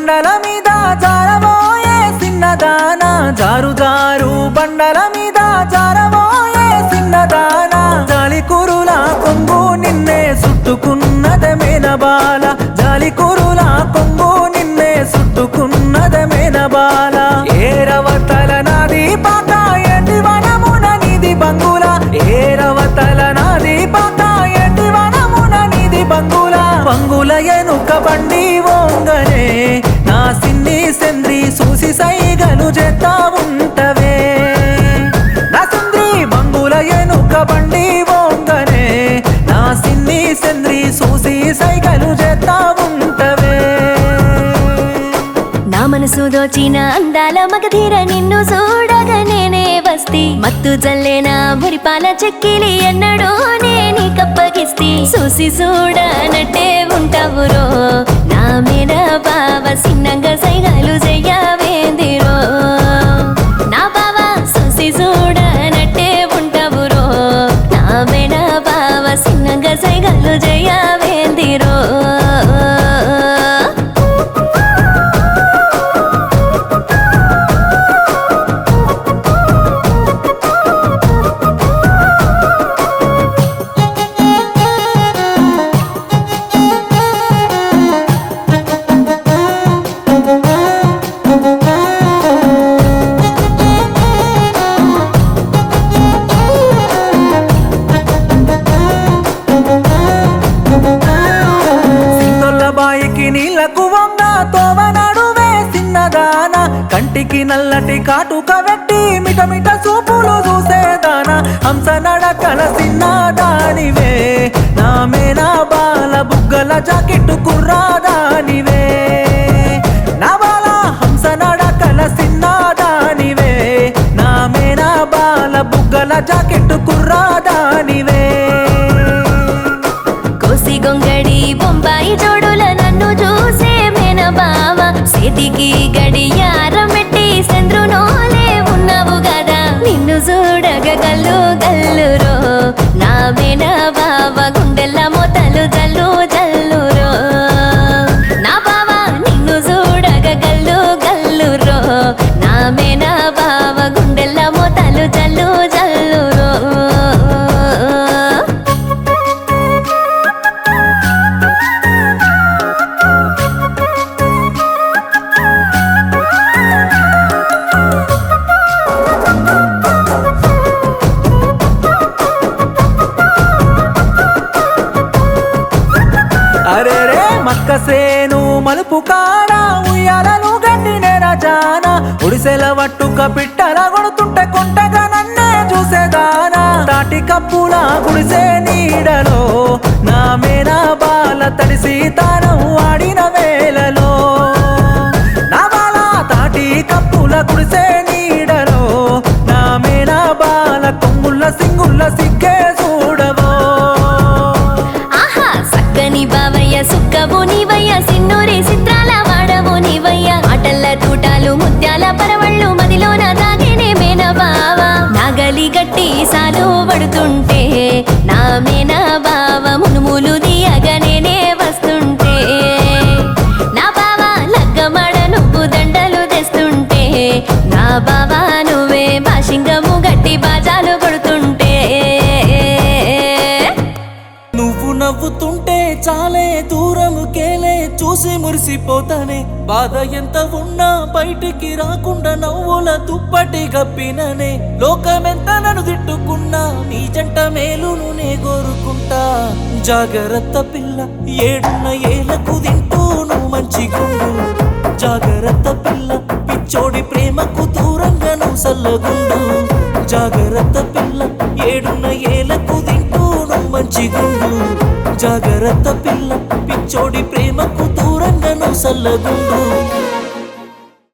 బండల మీద జారబోయే చిన్నదానా జారు జారు బండల మీద జారబోయే చిన్నదానా జాలి కురుల కొంగు నిన్నే చుట్టుకున్నద మేనబాల జాలి కురుల కొంగు నిన్నే చుట్టుకున్నద మేనబాల ఏరవతల నాది పాక ఎండి వనమున నిధి బంగుల ఏరవతల నాది పాక ఎండి వనమున నిధి బంగుల బంగుల ఎనుక బండి ఓంగనే నా సిన్ని సెంద్రి చూసి సైగలు చేస్తా ఉంటవే నా సుంద్రి బంగుల ఎనుక బండి ఓంగనే నా సిన్ని సెంద్రి చూసి సైగలు చేస్తా ఉంటవే నా మనసు దోచిన అందాల మగధీర నిన్ను చూడగా నేనే వస్తి మత్తు జల్లేన మురిపాల చెక్కిలి ఎన్నడో నేని కప్పగిస్తి చూసి చూడనట్టే ఉంటావురో నా మీద బావ సిన్నంగా సైగాలు చెయ్యవేందిరో నా బావ చూసి చూడనట్టే ఉంటావురో నా మీద బావ సిన్నంగా సైగాలు చెయ్యవేందిరో సింతొల్ల బాయికి నీళ్లకు వంగ తోవ నడువే చిన్నదాన కంటికి నల్లటి కాటుక వెట్టి మిట మిట చూపులు చూసేదాన హంస నడకల చిన్నదానివే నా మేనా బాల బుగ్గల జాకెట్టు కుర్రాదానివే నా బాల హంస నడకల చిన్నదానివే నా మేనా బాల బుగ్గల జాకెట్టు కుర్రాదానివే కోసి గొంగడి బొంబాయి జోడుల నన్ను చూసే మేన బావ సేతికి గడియారం పెట్టి చంద్రునోలే ఉన్నావు కదా నిన్ను చూడగ గల్లు గల్లురో నా మేన బావ గుండెల్ల మొతలు జల్లు జల్లురో నా బావ నిన్ను చూడగ గల్లు గల్లురో నా మేన బావ గుండెల్ల మొతలు జల్లు జల్లురో అరే రే మక్క సేను మలుపు కాడ ఉయ్యాలను గండినే రజాన ఉడిసెల వట్టుక పిట్టల కొడుతుంటే కొంటగా నన్నే చూసేదానా తాటి కప్పుల గుడిసే నీడలో నా మేనా బాల తడిసి తానం ఆడిన వేళలో నా బాల తాటి కప్పుల గుడిసే నీడలో నా మేనా బాల కొమ్ముల సింగుల సిగ్గే చూడవో ఆహా సక్కని బావయ్య సుక్కవు నీవయ్య సిన్నూరి చిత్రాల వాడవు నీవయ్య ఆటల్ల తూటాలు ముత్యాల పరవళ్ళు మదిలోన దాగేనే మేన బావ నాగలి గట్టి సాలు పడుతుంటే నా మేన బావ మునుములు దియగా నేనే వస్తుంటే నా బావ లగ్గమడ నువ్వు దండలు తెస్తుంటే నా బావ నువ్వే భాషింగము గట్టి బాజాలు కొడుతుంటే నువ్వు నవ్వుతుంటే చాలే దూరముకేలే చూసి మురిసిపోతానే బాధ ఎంత ఉన్నా బయటికి రాకుండా నవ్వుల దుప్పటి గప్పిననే లోకమెంత నన్ను తిట్టుకున్నా నీ జంట మేలును నే కోరుకుంటా జాగ్రత్త పిల్ల ఏడున్న ఏలకు తింటూ నువ్వు మంచిగుండు జాగ్రత్త పిల్ల పిచ్చోడి ప్రేమకు దూరంగా నువ్వు సల్లగుండు జాగ్రత్త పిల్ల ఏడున్న ఏలకు తింటూ నువ్వు మంచిగుండు జాగ్రత్త పిల్ల పిచ్చోడి ప్రేమకు దూరంగా నువ్వు సల్లగుండు